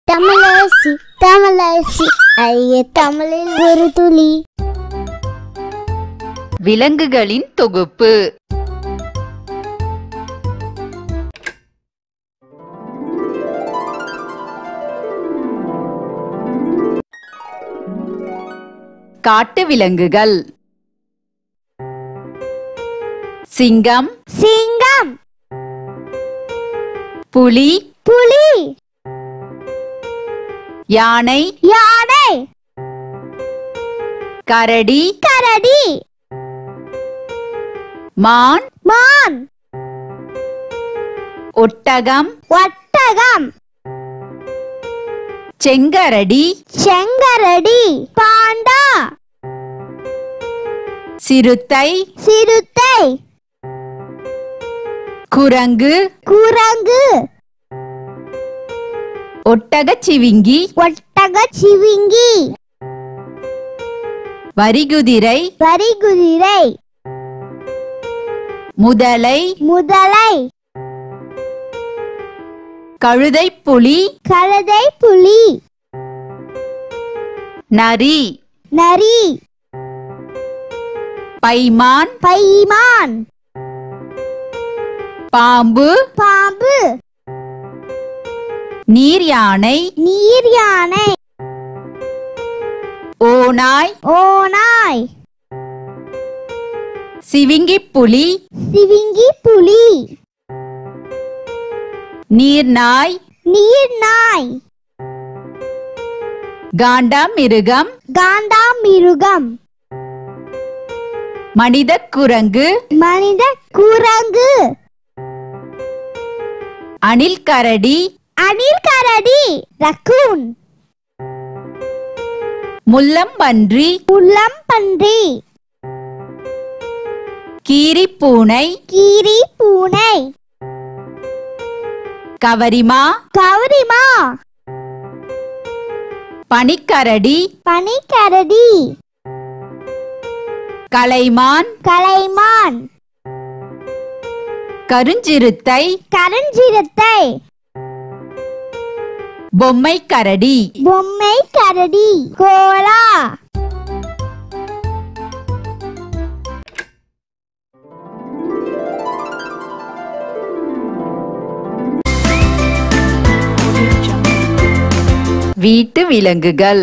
தமிழரசி தமிழரசி ஐய தமிழில் ஒரு துளி விலங்குகளின் தொகுப்பு காட்டு விலங்குகள் சிங்கம் சிங்கம் புலி புலி யானை யானை கரடி கரடி மான் மான் ஒட்டகம் ஒட்டகம் செங்கரடி செங்கரடி பாண்டா சிறுத்தை சிறுத்தை குரங்கு குரங்கு ஒட்டகச் சிவிங்கி ஒட்டக சிவிங்கி வரிகுதிரை வரிகுதிரை முதலை முதலை கழுதைப் புலி கழுதை புலி நரி நரி பைமான் பைமான் பாம்பு பாம்பு நீர் யானை நீர் யானை ஓநாய் ஓநாய் சிவிங்கிப் புலி சிவிங்கி புலி நீர்நாய் நீர் நாய் காண்டாமிருகம் காண்டாமிருகம் மனிதக் குரங்கு மனித குரங்கு அணில் கரடி அணில் கரடி ரக்கூன் முள்ளம்பன்றி முள்ளம் பன்றி கீரிப்பூனை கீரி பூனை கவரிமா கௌரிமா பனிக்கரடி பனிக்கரடி கலைமான் கலைமான் கருஞ்சிறுத்தை கரஞ்சிரத்தை பொம்மை கரடி பொம்மை கரடி கோலா வீட்டு விலங்குகள்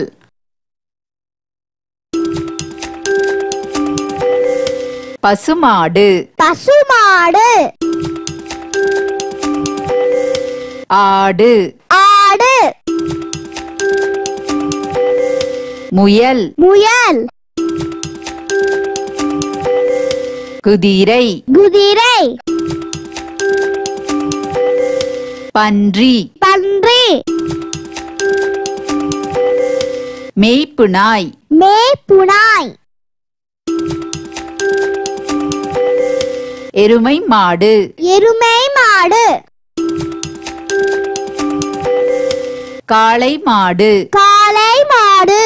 பசுமாடு பசுமாடு ஆடு ஆடு முயல் முயல் குதிரை குதிரை பன்றி பன்றி மேய்ப்பு நாய் மேப்புனாய் எருமை மாடு எருமை மாடு காளை மாடு காளை மாடு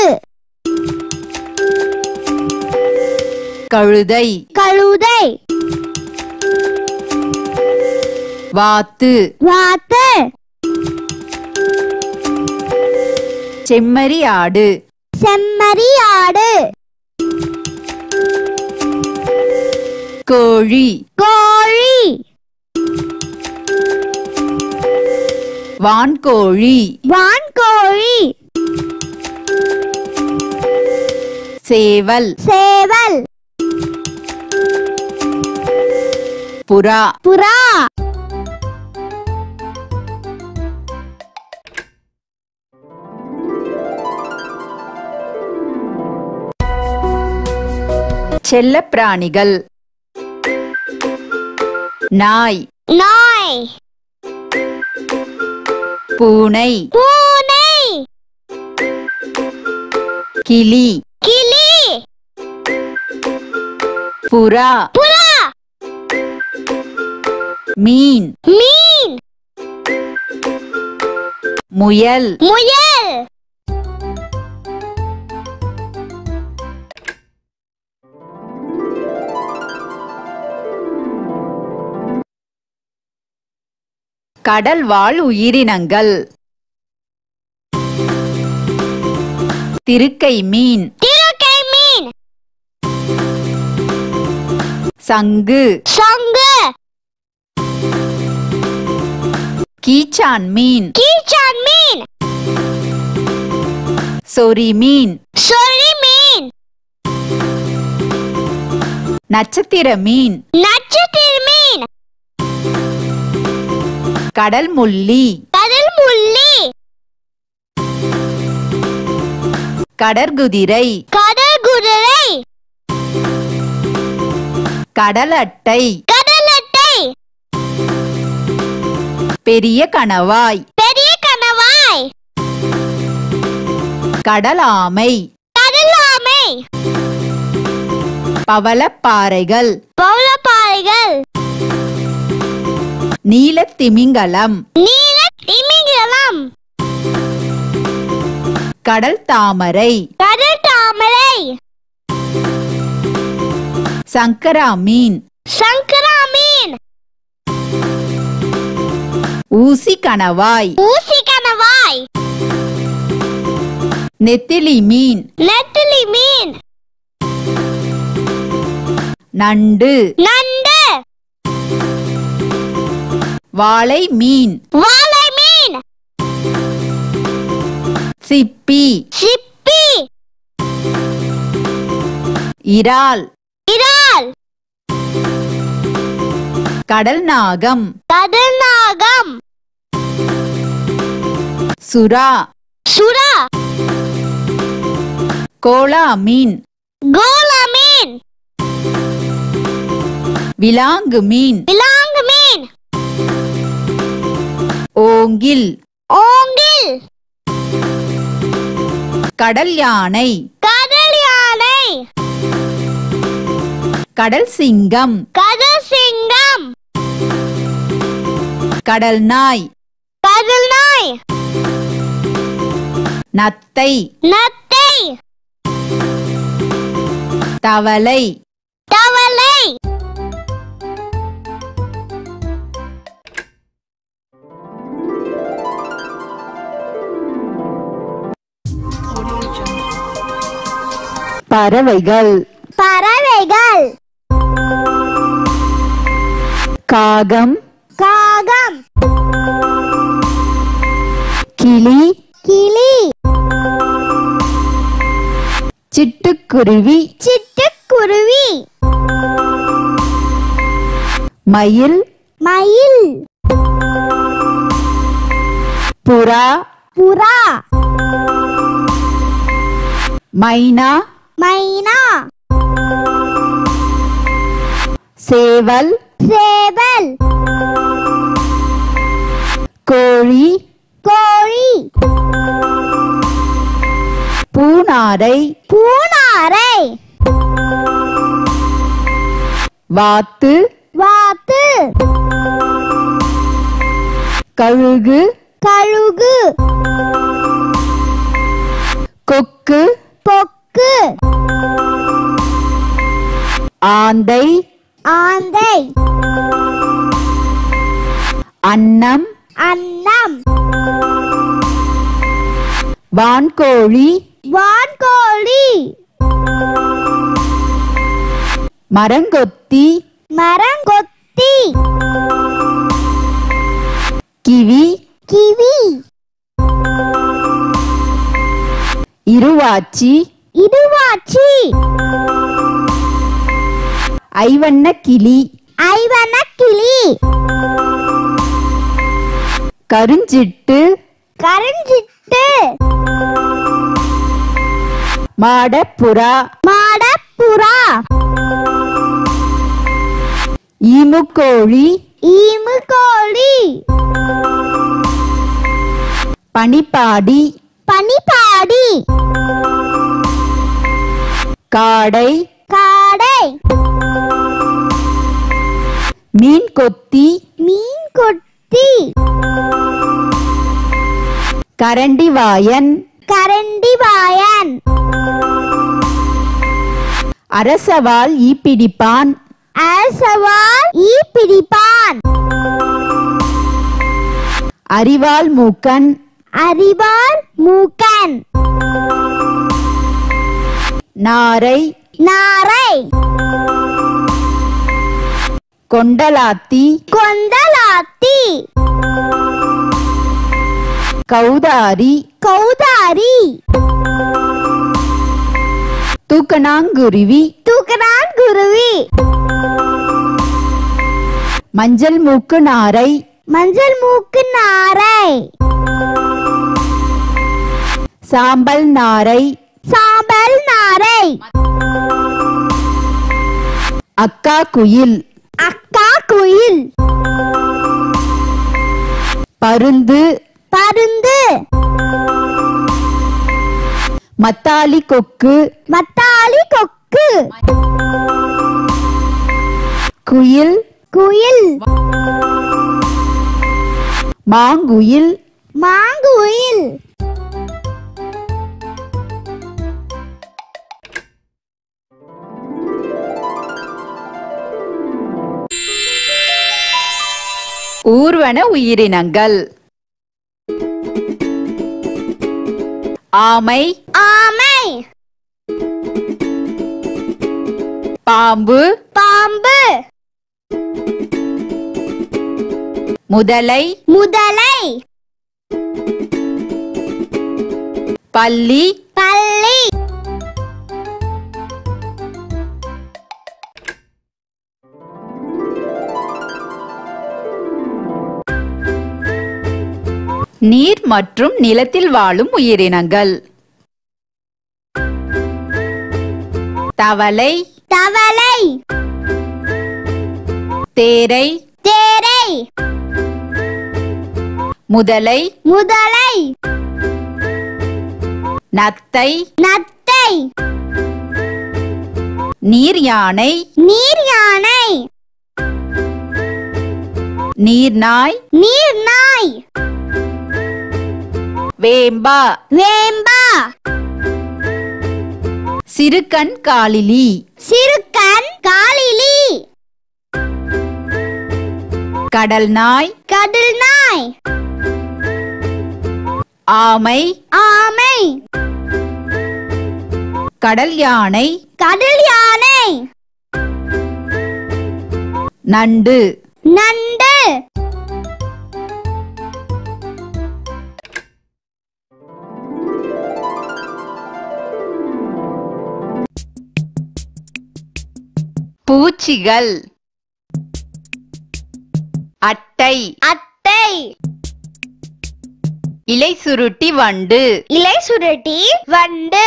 கழுதை கழுதை வாத்து வாத்து செம்மறி ஆடு செம்மறி ஆடு கோழி கோழி வான்கோழி வான்கோழி சேவல் சேவல் புறா புறா செல்லப்பிராணிகள் நாய் நாய் பூனை பூனை கிளி கிளி புறா புறா மீன் மீன் முயல் முயல் கடல் வாழ் உயிரினங்கள் திருக்கை மீன் திருக்கை மீன் சங்கு சங்கு கீச்சான் மீன் கீச்சான் மீன் சொறி மீன் சொறி மீன் நட்சத்திர மீன் நட்சத்திர மீன் கடல் முள்ளி கடல் முள்ளி கடற்குதிரை கடல் குதிரை கடல் அட்டை கடல் அட்டை பெரிய கணவாய் பெரிய கணவாய் கடல் ஆமை கடல் ஆமை பவளப்பாறைகள் பவளப்பாறைகள் நீலத் திமிங்கலம் நீல திமிங்கலம் கடல் தாமரை கடல் தாமரை சங்கரா மீன் சங்கரா மீன் ஊசி கணவாய் ஊசி கணவாய் நெத்திலி மீன் நெத்திலி மீன் நண்டு நண்டு வாளை மீன் வாழை மீன் சிப்பி சிப்பி இறால் இறால் கடல் நாகம் கடல் நாகம் சுறா சுறா கோலா மீன் கோலா மீன் விலாங்கு மீன் விலாங்கு மீன் ஓங்கில் ஓங்கில் கடல் யானை கடல் யானை கடல் சிங்கம் கடல் சிங்கம் கடல் நாய் கடல் நாய் நத்தை நத்தை தவளை தவளை பறவைகள் பறவைகள் காகம் காகம் கிளி கிளி சிட்டுக்குருவி சிட்டுக்குருவி மயில் மயில் புறா புறா மைனா மைனா சேவல் சேவல் கோழி கோழி பூனாரை பூனாரை வாத்து வாத்து கழுகு கழுகு கொக்கு பொக்கு ஆந்தை ஆந்தை அன்னம் அன்னம் வான்கோழி வான்கோழி மரங்கொத்தி மரங்கொத்தி கிவி கிவி இருவாச்சி இடுவாச்சி ஐவண்ண கிளி ஐவன கிளி கருஞ்சிட்டு கரஞ்சிட்டு மாடப்புறா மாடப்புறா ஈமுக்கோழி ஈமு கோழி பனிப்பாடி பனிப்பாடி காடை காடை மீன் கொத்தி மீன் கொத்தி கரண்டிவாயன் கரண்டிவாயன் நாரை நாரை கொண்டலாத்தி கொந்தலாத்தி கௌதாரி கௌதாரி தூக்கணாங்குருவி தூக்கணான் குருவி மஞ்சள் மூக்கு நாரை மஞ்சள் மூக்கு நாரை சாம்பல் நாரை சாம்பல் நாரை அக்கா குயில் அக்கா குயில் பருந்து பருந்து மத்தாளி கொக்கு மத்தாளி கொக்கு குயில் குயில் மாங்குயில் மாங்குயில் ஊர்வன உயிரினங்கள் ஆமை ஆமை பாம்பு பாம்பு முதலை முதலை பல்லி பள்ளி நீர் மற்றும் நிலத்தில் வாழும் உயிரினங்கள் தவளை தவளை தேரை தேரை முதலை முதலை நத்தை நத்தை நீர் யானை நீர் யானை நீர்நாய் நீர் நாய் வேம்பா வேம்பா சிறுகண் காலிலி சிறுக்கன் காலிலி கடல் நாய் கடல் நாய் ஆமை ஆமை கடல் யானை கடல் யானை நண்டு நண்டு பூச்சிகள் அட்டை அட்டை இலை சுருட்டி வண்டு இலை சுருட்டி வண்டு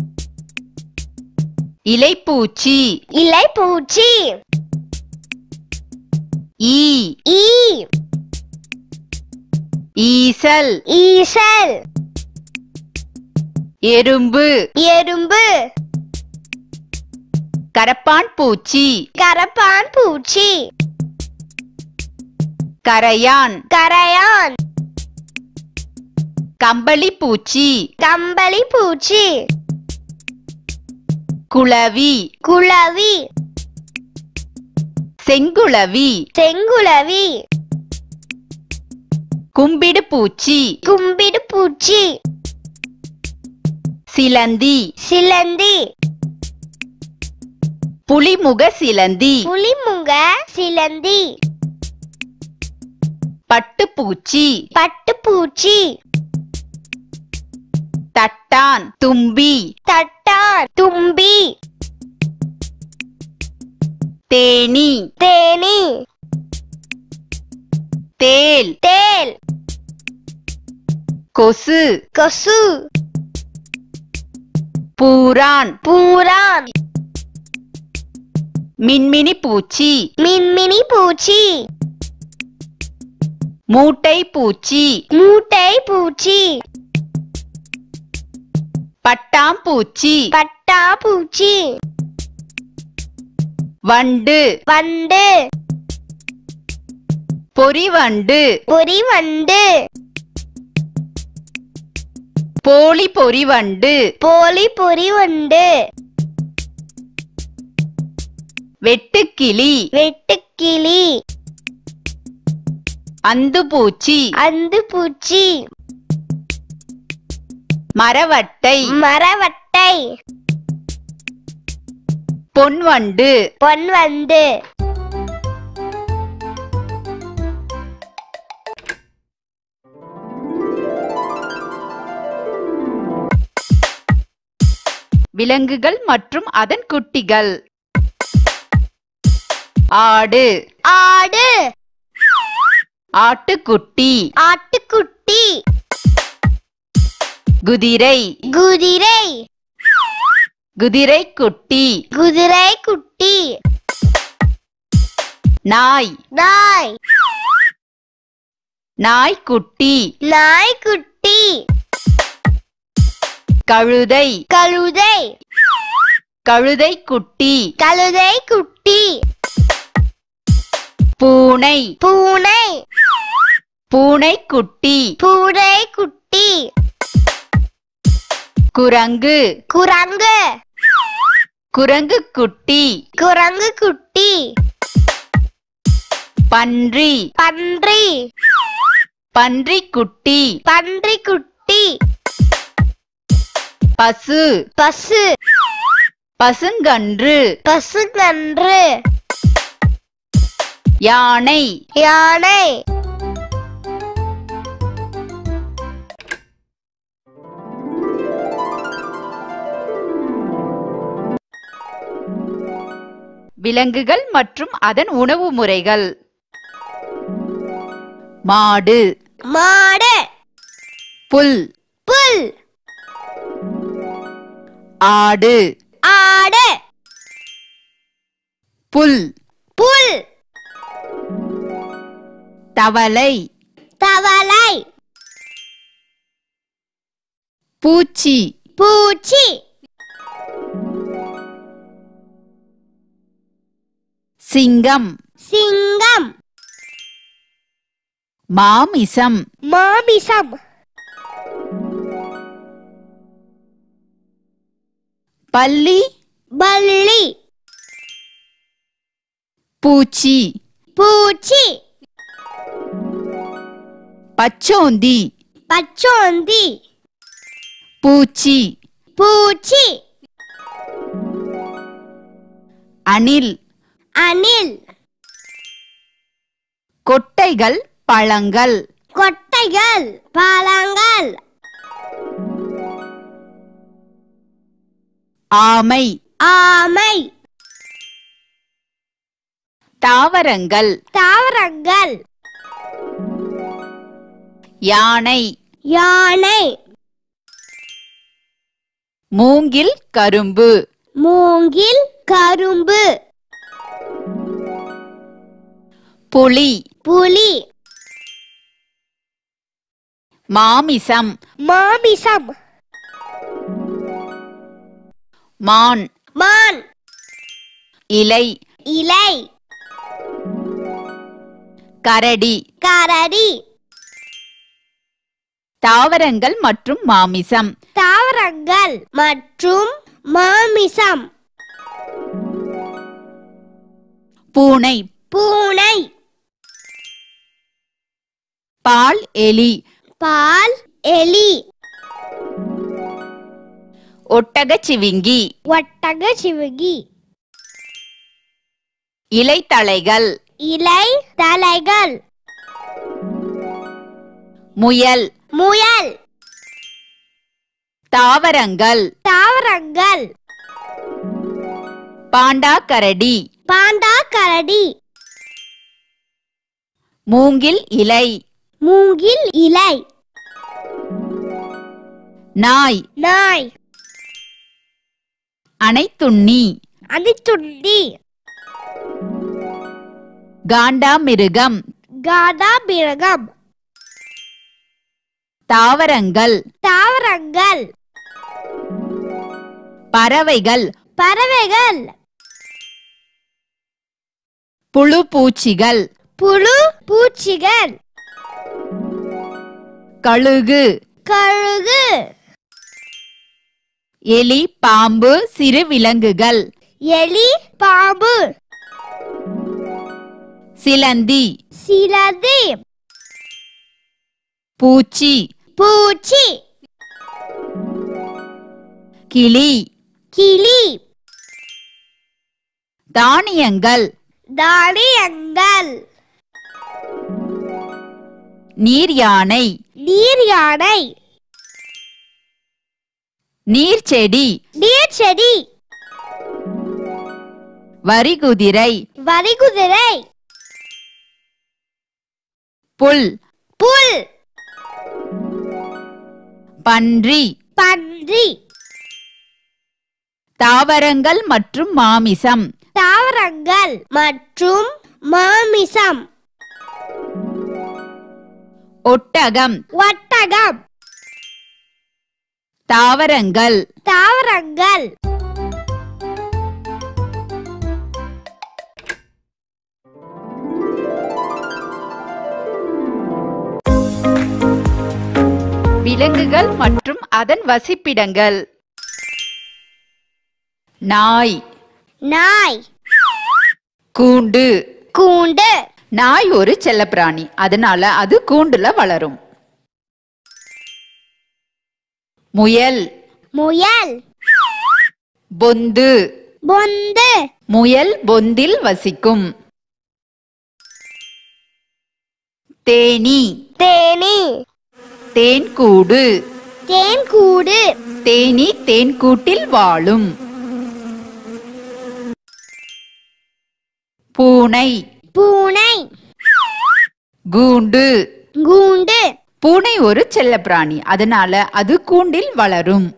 இலைப்பூச்சி இலை பூச்சி ஈ ஈ ஈசல் ஈசல் எறும்பு எறும்பு கரப்பான் பூச்சி கரப்பான் பூச்சி கரையான் கரையான் கம்பளி பூச்சி கம்பளி பூச்சி குளவி குளவி செங்குளவி செங்குளவி கும்பிடு பூச்சி கும்பிடு பூச்சி சிலந்தி சிலந்தி புலிமுக சிலந்தி புலிமுக சிலந்தி பட்டுப்பூச்சி பட்டுப்பூச்சி தட்டான் தும்பி தட்டான் தும்பி தேனி தேனி தேல் தேல் கொசு கொசு பூரான் பூரான் மின்மினி பூச்சி மின்மினி பூச்சி மூட்டை பூச்சி மூட்டை பூச்சி பட்டாம்பூச்சி பட்டா பூச்சி வண்டு வண்டு பொறிவண்டு பொறி வண்டு போலி பொறிவண்டு போலி பொறி வண்டு வெட்டுக்கிளி வெட்டுக்கிளி அந்துப்பூச்சி அந்து பூச்சி மரவட்டை மரவட்டை பொன்வண்டு பொன்வண்டு விலங்குகள் மற்றும் அதன் குட்டிகள் ஆடு ஆடு ஆட்டுக்குட்டி ஆட்டுக்குட்டி குதிரை குதிரை குதிரை குட்டி குதிரை குட்டி நாய் நாய் நாய்க்குட்டி நாய்க்குட்டி கழுதை கழுதை கழுதை குட்டி கழுதை குட்டி பூனை பூனை பூனை குட்டி பூனை குட்டி குரங்கு குரங்கு குரங்கு குட்டி குரங்கு குட்டி பன்றி பன்றி பன்றி குட்டி பன்றி குட்டி பசு பசு பசுங்கன்று பசுங்கன்று யானை யானை விலங்குகள் மற்றும் அதன் உணவு முறைகள் மாடு மாடு புல் புல் ஆடு ஆடு புல் புல் தவளை தவளை பூச்சி பூச்சி சிங்கம் சிங்கம் மாமிசம் மாமிசம் பல்லி பல்லி பூச்சி பூச்சி பச்சோந்தி பச்சோந்தி பூச்சி பூச்சி அணில் அணில் கொட்டைகள் பழங்கள் கொட்டைகள் பழங்கள் ஆமை ஆமை தாவரங்கள் தாவரங்கள் யானை யானை மூங்கில் கரும்பு மூங்கில் கரும்பு புலி புலி மாமிசம் மாமிசம் மான் மான் இலை இலை கரடி கரடி தாவரங்கள் மற்றும் மாமிசம் தாவரங்கள் மற்றும் மாமிசம் பூனை பூனை பால் எலி பால் எலி ஒட்டகச் சிவிங்கி ஒட்டக சிவுகி இலைத்தழைகள் இலை தலைகள் முயல் முயல் தாவரங்கள் தாவரங்கள் பாண்டா கரடி பாண்டா கரடி மூங்கில் இலை மூங்கில் இலை நாய் நாய் அனைத்துண்ணி அணித்துண்டி காண்டாமிருகம் காடா மிருகம் தாவரங்கள் தாவரங்கள் பறவைகள் பறவைகள் புழு பூச்சிகள் புழு பூச்சிகள் கழுகு கழுகு எலி பாம்பு சிறு விலங்குகள் எலி பாம்பு சிலந்தி சிலந்தி பூச்சி பூச்சி கிளி கிளி தானியங்கள் தானியங்கள் நீர் யானை நீர் யானை நீர்ச்செடி நீர் செடி வரிகுதிரை வரிகுதிரை புல் புல் பன்றி பன்றி தாவரங்கள் மற்றும் மாமிசம் தாவரங்கள் மற்றும் மாமிசம் ஒட்டகம் ஒட்டகம் தாவரங்கள் தாவரங்கள் விலங்குகள் மற்றும் அதன் வசிப்பிடங்கள் நாய் நாய் கூண்டு கூண்டு நாய் ஒரு செல்லப்பிராணி அதனால அது கூண்டுல வளரும் முயல் முயல் பொந்து பொந்து முயல் பொந்தில் வசிக்கும் தேனி தேனி தேன்கூடு தேன்கூடு தேனி தேன்கூட்டில் வாழும் பூனை பூனை கூண்டு கூண்டு பூனை ஒரு செல்லப்பிராணி அதனால அது கூண்டில் வளரும்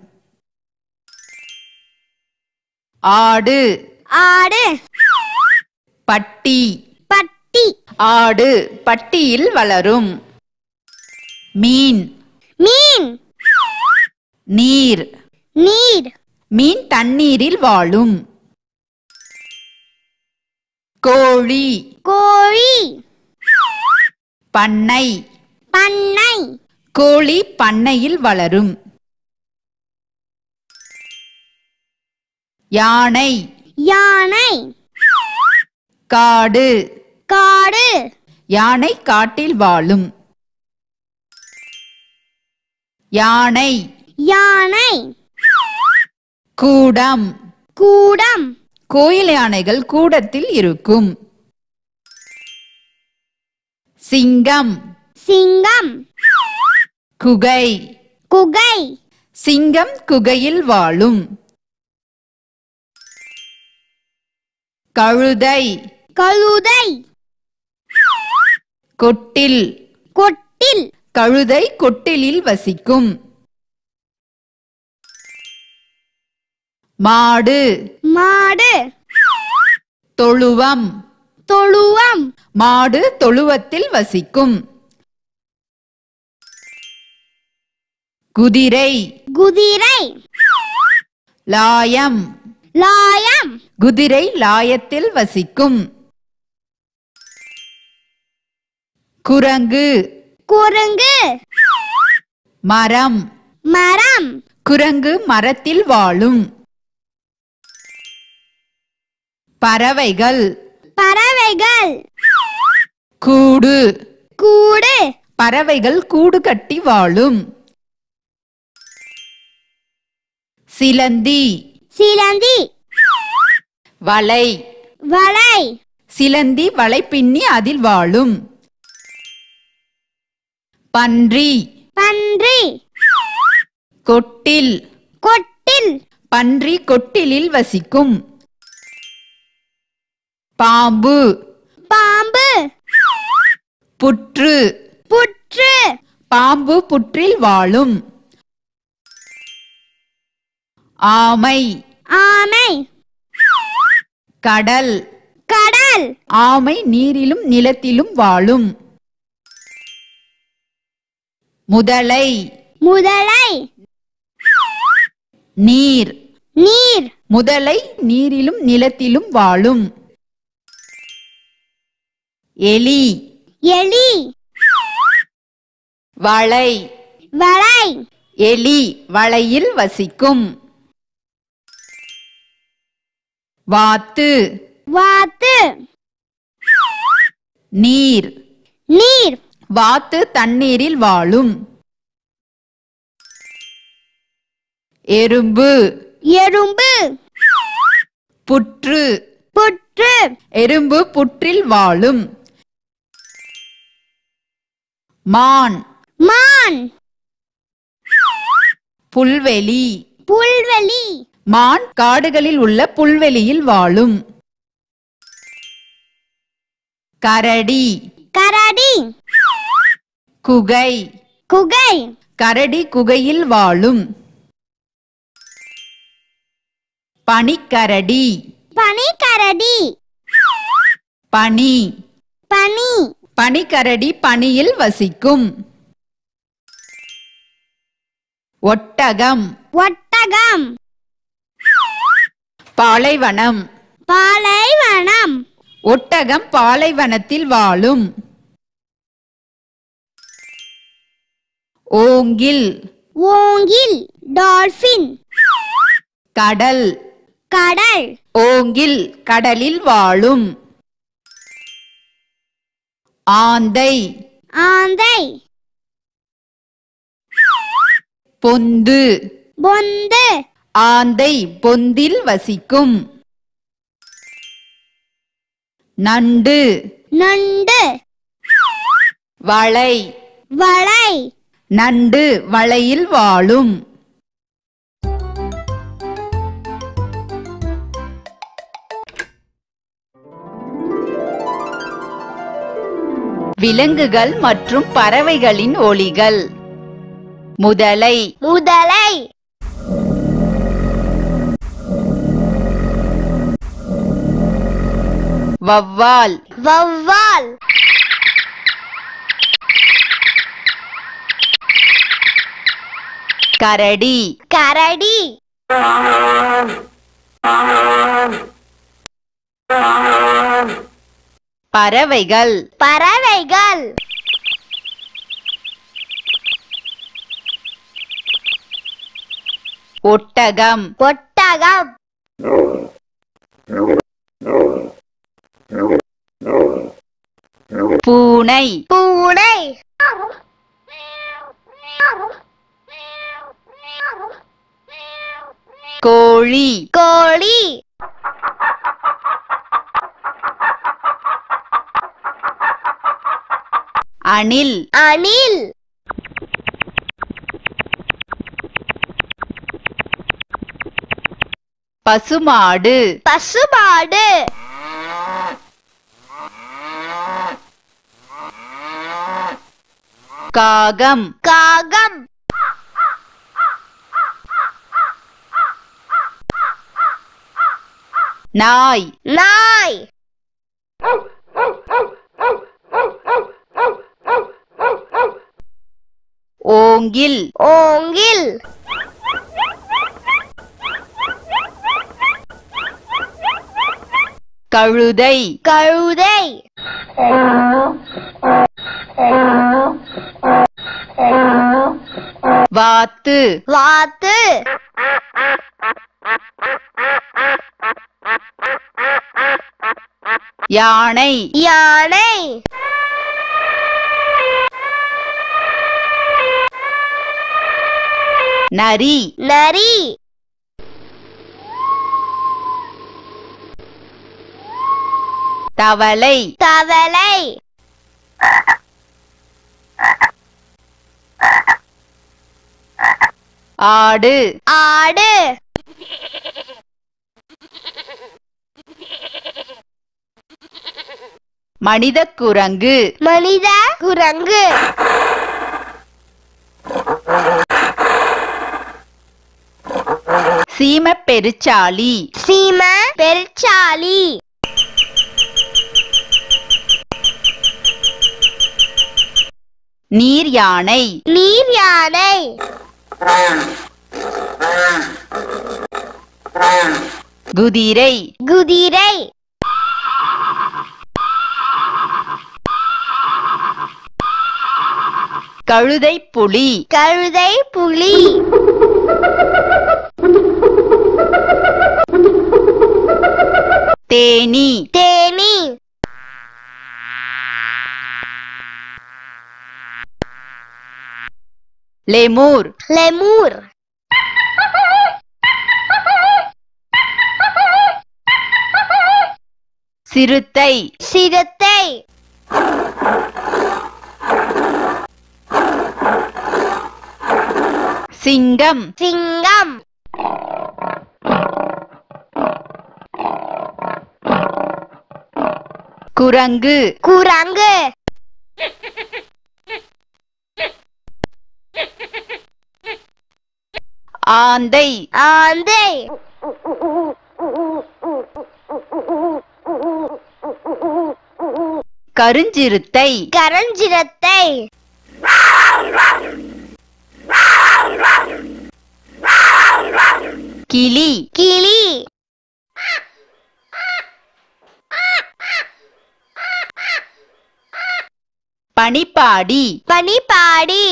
ஆடு ஆடு பட்டி பட்டி ஆடு பட்டியில் வளரும் மீன் மீன் நீர் நீர் மீன் தண்ணீரில் வாழும் கோழி கோழி பண்ணை பண்ணை கோழி பண்ணையில் வளரும் யானை யானை காடு காடு யானை காட்டில் வாழும் யானை யானை கூடம் கூடம் கோயில் யானைகள் கூடத்தில் இருக்கும் சிங்கம் சிங்கம் குகை குகை சிங்கம் குகையில் வாழும் கழுதை கழுதை கொட்டில் கொட்டில் கழுதை கொட்டிலில் வசிக்கும் மாடு மாடு தொழுவம் தொழுவம் மாடு தொழுவத்தில் வசிக்கும் குதிரை குதிரை லாயம் லாயம் குதிரை லாயத்தில் வசிக்கும் குரங்கு குரங்கு மரம் மரம் குரங்கு மரத்தில் வாழும் பறவைகள் பறவைகள் கூடு கூடு பறவைகள் கூடு கட்டி வாழும் சிலந்தி சிலந்தி வலை வலை சிலந்தி வலை பின்னி அதில் வாழும் பன்றி பன்றி கொட்டில் கொட்டில் பன்றி கொட்டிலில் வசிக்கும் பாம்பு பாம்பு புற்று புற்று பாம்பு புற்றில் வாழும் ஆமை ஆமை கடல் கடல் ஆமை நீரிலும் நிலத்திலும் வாழும் முதலை முதலை நீர் நீர் முதலை நீரிலும் நிலத்திலும் வாழும் எலி எலி வளை வலை எலி வளையில் வசிக்கும் வாத்து வாத்து நீர் நீர் வாத்து தண்ணீரில் வாழும் எறும்பு எறும்பு புற்று புற்று எறும்பு புற்றில் வாழும் மான் மான் புல்வெளி புல்வெளி மான் காடுகளில் உள்ள புல்வெளியில் வாழும் கரடி கரடி குகை குகை கரடி குகையில் வாழும் பனிக்கரடி பனிக்கரடி பனி பனி பனிக்கரடி பனியில் வசிக்கும் ஒட்டகம் ஒட்டகம் பாலைவனம் பாலைவனம் ஒட்டகம் பாலைவனத்தில் வாழும் ஓங்கில் ஓங்கில் டால்பின் கடல் கடல் ஓங்கில் கடலில் வாழும் ஆந்தை ஆந்தை பொந்து பொந்து ஆந்தை பொந்தில் வசிக்கும் நண்டு நண்டு வளை வளை நண்டு வளையில் வாழும் விலங்குகள் மற்றும் பறவைகளின் ஒலிகள் முதலை முதலை வவ்வால் வவ்வால் கரடி கரடி பறவைகள் பறவைகள் ஒட்டகம் ஒட்டகம் பூனை பூனை கோழி கோழி அணில் அணில் பசுமாடு பசுமாடு காகம் காகம் நாய் நாய் ஓங்கில் ஓங்கில் கழுதை கழுதை வாத்து வாத்து யானை யானை நரி நரி தவளை தவளை ஆடு ஆடு மனித குரங்கு மனித குரங்கு சீம பெருச்சாளி சீம பெருச்சாளி நீர் யானை நீர் யானை குதிரை குதிரை கழுதை புலி கழுதை புலி தேனி தேனி லெமூர் லெமூர் சிறுத்தை சிறுத்தை சிங்கம் சிங்கம் குரங்கு குரங்கு ஆந்தை ஆந்தை கருஞ்சிறுத்தை கரஞ்சிரத்தை கிளி கிளி பனிப்பாடி பனிப்பாடி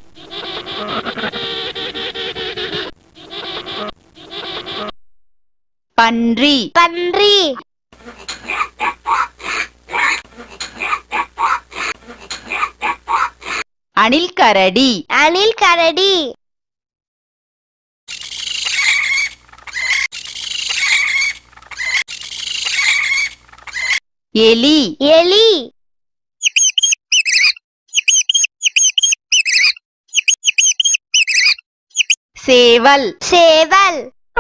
பன்றி பன்றி அணில் கரடி அணில் கரடி எலி எலி சேவல் சேவல்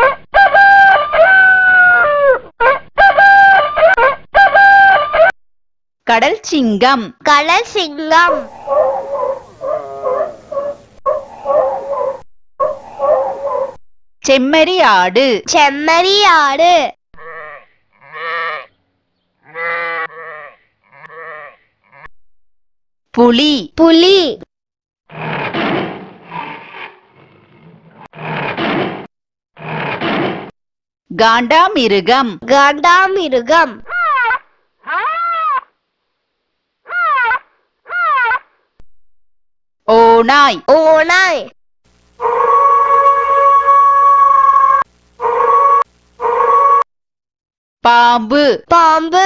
கடல் சிங்கம் கடல் சிங்கம் செம்மறி ஆடு செம்மறி ஆடு புலி புலி காண்டாமிருகம் காண்டாமிருகம் ஓநாய் ஓநாய் பாம்பு பாம்பு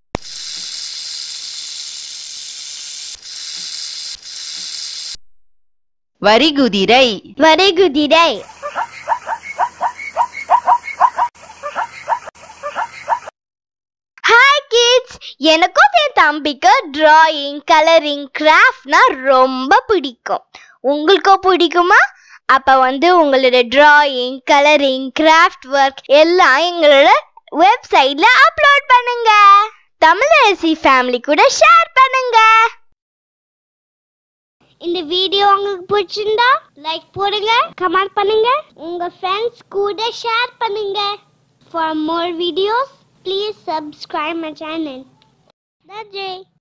வரிகுதிரை வரிகுதிரை ஹாய் கிட்ஸ் எனக்கும் என் தம்பிக்கு டிராயிங் கலரிங் கிராஃப்ட்னா ரொம்ப பிடிக்கும் உங்களுக்கும் பிடிக்குமா அப்ப வந்து உங்களோட டிராயிங் கலரிங் கிராஃப்ட் ஒர்க் எல்லாம் எங்களோட வெப்சைட்ல அப்லோட் பண்ணுங்க தமிழரசி ஃபேமிலி கூட ஷேர் பண்ணுங்க இந்த வீடியோ உங்களுக்கு பிடிச்சிருந்தா லைக் போடுங்க கமெண்ட் பண்ணுங்க உங்க ஃப்ரெண்ட்ஸ் கூட ஷேர் பண்ணுங்க for more videos please subscribe my channel நன்றி